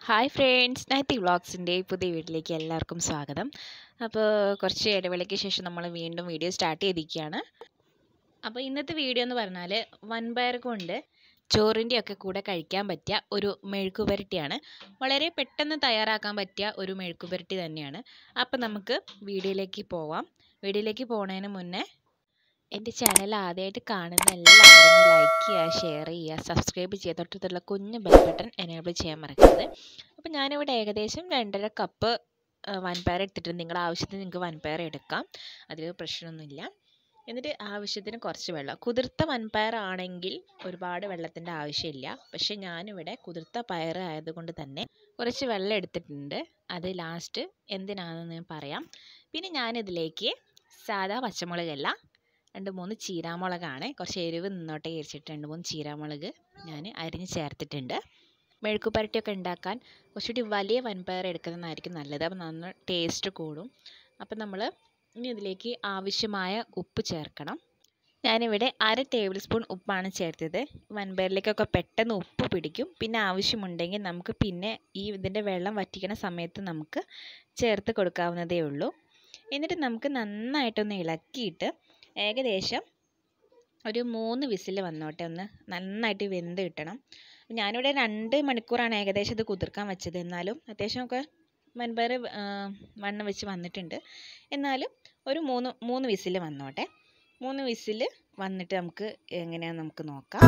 hi friends നൈത്തി വ്ളോഗ്സിൻ്റെ പുതിയ വീട്ടിലേക്ക് എല്ലാവർക്കും സ്വാഗതം അപ്പോൾ കുറച്ച് ഇടവേളയ്ക്ക് ശേഷം നമ്മൾ വീണ്ടും വീഡിയോ സ്റ്റാർട്ട് ചെയ്തിരിക്കുകയാണ് അപ്പോൾ ഇന്നത്തെ വീഡിയോ എന്ന് പറഞ്ഞാൽ വൻപയർ കൊണ്ട് ചോറിൻ്റെ ഒക്കെ കൂടെ കഴിക്കാൻ പറ്റിയ ഒരു മെഴുക്കുപുരട്ടിയാണ് വളരെ പെട്ടെന്ന് തയ്യാറാക്കാൻ പറ്റിയ ഒരു മെഴുക്കുപുരട്ടി തന്നെയാണ് അപ്പോൾ നമുക്ക് വീഡിയോയിലേക്ക് പോവാം വീഡിയോയിലേക്ക് പോകുന്നതിന് മുന്നേ എൻ്റെ ചാനൽ ആദ്യമായിട്ട് കാണുന്ന എല്ലാവരും ലൈക്ക് ചെയ്യുക ഷെയർ ചെയ്യുക സബ്സ്ക്രൈബ് ചെയ്യുക തൊട്ടടുത്തുള്ള കുഞ്ഞ് ബെൽ ബട്ടൺ എനേബിൾ ചെയ്യാൻ മറക്കരുത് അപ്പോൾ ഞാനിവിടെ ഏകദേശം രണ്ടര കപ്പ് വൻപയർ എടുത്തിട്ടുണ്ട് നിങ്ങളുടെ ആവശ്യത്തിന് നിങ്ങൾക്ക് വൻപയർ എടുക്കാം അതിൽ പ്രശ്നമൊന്നുമില്ല എന്നിട്ട് ആവശ്യത്തിന് കുറച്ച് വെള്ളം കുതിർത്ത വൻപയർ ആണെങ്കിൽ ഒരുപാട് വെള്ളത്തിൻ്റെ ആവശ്യമില്ല പക്ഷേ ഞാനിവിടെ കുതിർത്ത പയർ ആയതുകൊണ്ട് തന്നെ കുറച്ച് വെള്ളം എടുത്തിട്ടുണ്ട് അത് ലാസ്റ്റ് എന്തിനാണെന്ന് ഞാൻ പറയാം പിന്നെ ഞാനിതിലേക്ക് സാധാ പച്ചമുളകല്ല രണ്ട് മൂന്ന് ചീരാമുളകാണ് കുറച്ച് എരിവ് നിന്നോട്ടെ വിരിച്ചിട്ട് രണ്ട് മൂന്ന് ചീരാമുളക് ഞാൻ അരിഞ്ഞ് ചേർത്തിട്ടുണ്ട് മെഴുക്ക് പുരട്ടിയൊക്കെ ഉണ്ടാക്കാൻ കുറച്ചുകൂടി വലിയ വൻപയർ എടുക്കുന്നതായിരിക്കും നല്ലത് അപ്പോൾ നന്ന ടേസ്റ്റ് കൂടും അപ്പോൾ നമ്മൾ ഇനി ഇതിലേക്ക് ആവശ്യമായ ഉപ്പ് ചേർക്കണം ഞാനിവിടെ അര ടേബിൾ സ്പൂൺ ഉപ്പാണ് ചേർത്തത് വൻപയറിലേക്കൊക്കെ പെട്ടെന്ന് ഉപ്പ് പിടിക്കും പിന്നെ ആവശ്യമുണ്ടെങ്കിൽ നമുക്ക് പിന്നെ ഈ ഇതിൻ്റെ വെള്ളം വറ്റിക്കുന്ന സമയത്ത് നമുക്ക് ചേർത്ത് കൊടുക്കാവുന്നതേ ഉള്ളൂ എന്നിട്ട് നമുക്ക് നന്നായിട്ടൊന്ന് ഇളക്കിയിട്ട് ഏകദേശം ഒരു മൂന്ന് വിസിൽ വന്നോട്ടെ ഒന്ന് നന്നായിട്ട് വെന്ത് കിട്ടണം ഞാനിവിടെ രണ്ട് മണിക്കൂറാണ് ഏകദേശം ഇത് കുതിർക്കാൻ വെച്ചത് എന്നാലും അത്യാവശ്യമൊക്കെ വൻപയർ വണ്ണം വെച്ച് വന്നിട്ടുണ്ട് എന്നാലും ഒരു മൂന്ന് മൂന്ന് വിസിൽ വന്നോട്ടെ മൂന്ന് വിസിൽ വന്നിട്ട് നമുക്ക് എങ്ങനെയാണെന്ന് നമുക്ക് നോക്കാം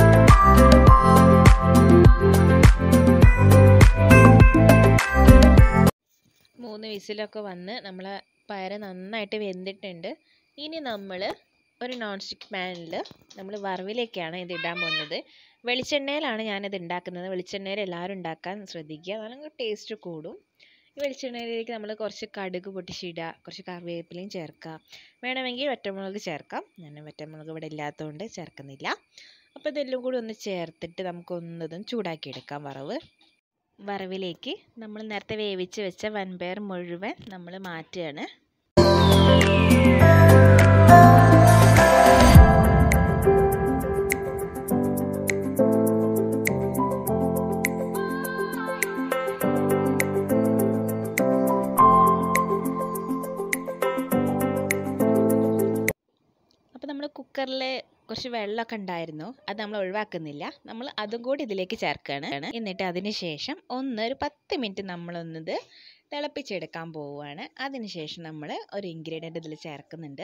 മൂന്ന് വിസിലൊക്കെ വന്ന് നമ്മൾ പയർ നന്നായിട്ട് വെന്തിട്ടുണ്ട് ഇനി നമ്മൾ ഒരു നോൺ സ്റ്റിക്ക് പാനിൽ നമ്മൾ വറവിലേക്കാണ് ഇത് ഇടാൻ പോകുന്നത് വെളിച്ചെണ്ണയിലാണ് ഞാനിത് ഉണ്ടാക്കുന്നത് വെളിച്ചെണ്ണയിൽ എല്ലാവരും ഉണ്ടാക്കാൻ ശ്രദ്ധിക്കുക നല്ല ടേസ്റ്റ് കൂടും ഈ വെളിച്ചെണ്ണയിലേക്ക് നമ്മൾ കുറച്ച് കടുക് പൊട്ടിച്ചിടുക കുറച്ച് കറിവേപ്പിലയും ചേർക്കുക വേണമെങ്കിൽ വറ്റമുളക് ചേർക്കാം ഞാൻ വറ്റമുളക് ഇവിടെ ഇല്ലാത്തതുകൊണ്ട് ചേർക്കുന്നില്ല അപ്പോൾ ഇതെല്ലാം കൂടി ഒന്ന് ചേർത്തിട്ട് നമുക്കൊന്നതും ചൂടാക്കിയെടുക്കാം വറവ് വറവിലേക്ക് നമ്മൾ നേരത്തെ വേവിച്ച് വെച്ച വൻപയർ മുഴുവൻ നമ്മൾ മാറ്റുകയാണ് അപ്പോൾ നമ്മൾ കുക്കറിൽ കുറച്ച് വെള്ളമൊക്കെ ഉണ്ടായിരുന്നു അത് നമ്മൾ ഒഴിവാക്കുന്നില്ല നമ്മൾ അതും കൂടി ഇതിലേക്ക് ചേർക്കുകയാണ് എന്നിട്ട് അതിന് ശേഷം ഒന്ന് ഒരു പത്ത് മിനിറ്റ് നമ്മളൊന്നത് തിളപ്പിച്ചെടുക്കാൻ പോവുകയാണ് അതിന് ശേഷം നമ്മൾ ഒരു ഇൻഗ്രീഡിയൻറ്റ് ഇതിൽ ചേർക്കുന്നുണ്ട്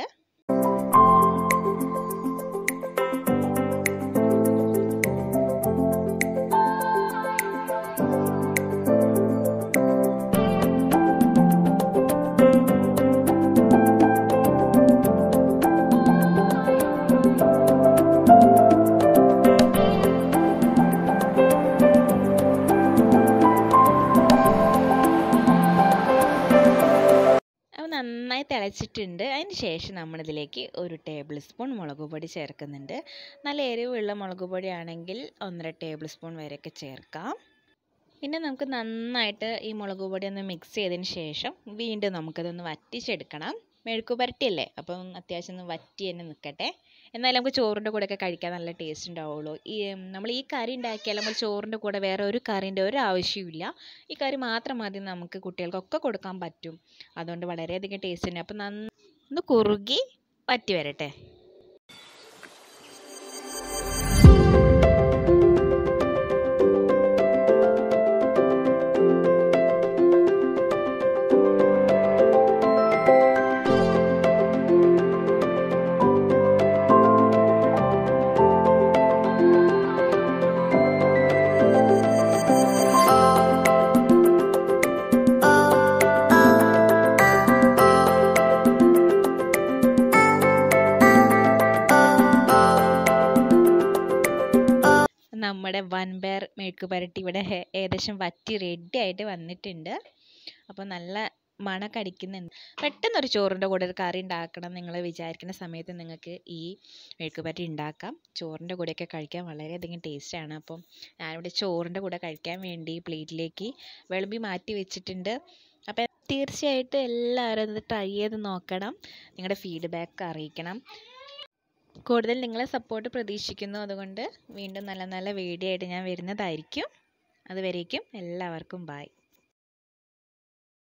അപ്പോൾ നന്നായി തിളച്ചിട്ടുണ്ട് അതിന് ശേഷം നമ്മളിതിലേക്ക് ഒരു ടേബിൾ സ്പൂൺ മുളക് പൊടി ചേർക്കുന്നുണ്ട് നല്ല എരിവുള്ള മുളക് പൊടിയാണെങ്കിൽ ഒന്നര ടേബിൾ സ്പൂൺ വരെയൊക്കെ ചേർക്കാം പിന്നെ നമുക്ക് നന്നായിട്ട് ഈ മുളക് പൊടി ഒന്ന് മിക്സ് ചെയ്തതിന് ശേഷം വീണ്ടും നമുക്കതൊന്ന് വറ്റിച്ചെടുക്കണം മെഴുക്ക് പുരട്ടിയല്ലേ അപ്പം അത്യാവശ്യം ഒന്ന് വറ്റി തന്നെ നിൽക്കട്ടെ എന്നാലും നമുക്ക് ചോറിൻ്റെ കൂടെയൊക്കെ കഴിക്കാൻ നല്ല ടേസ്റ്റ് ഉണ്ടാവുള്ളൂ ഈ നമ്മൾ ഈ കറി ഉണ്ടാക്കിയാൽ നമ്മൾ ചോറിൻ്റെ കൂടെ വേറെ ഒരു കറിൻ്റെ ഒരു ആവശ്യമില്ല ഈ കറി മാത്രം മതി നമുക്ക് കുട്ടികൾക്കൊക്കെ കൊടുക്കാൻ പറ്റും അതുകൊണ്ട് വളരെയധികം ടേസ്റ്റ് ഉണ്ട് അപ്പം നന്ന ഒന്ന് കുറുകി വറ്റി വരട്ടെ നമ്മുടെ വൻപയർ മെഴുക്ക് പുരട്ടി ഇവിടെ ഏകദേശം വറ്റി റെഡി ആയിട്ട് വന്നിട്ടുണ്ട് അപ്പോൾ നല്ല മണമൊക്കെ അടിക്കുന്നുണ്ട് പെട്ടെന്നൊരു ചോറിൻ്റെ കൂടെ ഒരു കറി ഉണ്ടാക്കണം നിങ്ങൾ വിചാരിക്കുന്ന സമയത്ത് നിങ്ങൾക്ക് ഈ മെഴുക്ക് പുരട്ടി ഉണ്ടാക്കാം ചോറിൻ്റെ കൂടെയൊക്കെ കഴിക്കാൻ വളരെയധികം ടേസ്റ്റാണ് അപ്പം ഞാനിവിടെ ചോറിൻ്റെ കൂടെ കഴിക്കാൻ വേണ്ടി പ്ലേറ്റിലേക്ക് വിളമ്പി മാറ്റി വെച്ചിട്ടുണ്ട് അപ്പം തീർച്ചയായിട്ടും എല്ലാവരും ഇത് ട്രൈ ചെയ്ത് നോക്കണം നിങ്ങളുടെ ഫീഡ്ബാക്ക് അറിയിക്കണം കൂടുതൽ നിങ്ങളെ സപ്പോർട്ട് പ്രതീക്ഷിക്കുന്നു അതുകൊണ്ട് വീണ്ടും നല്ല നല്ല വീഡിയോ ആയിട്ട് ഞാൻ വരുന്നതായിരിക്കും അതുവരേക്കും എല്ലാവർക്കും ബായ്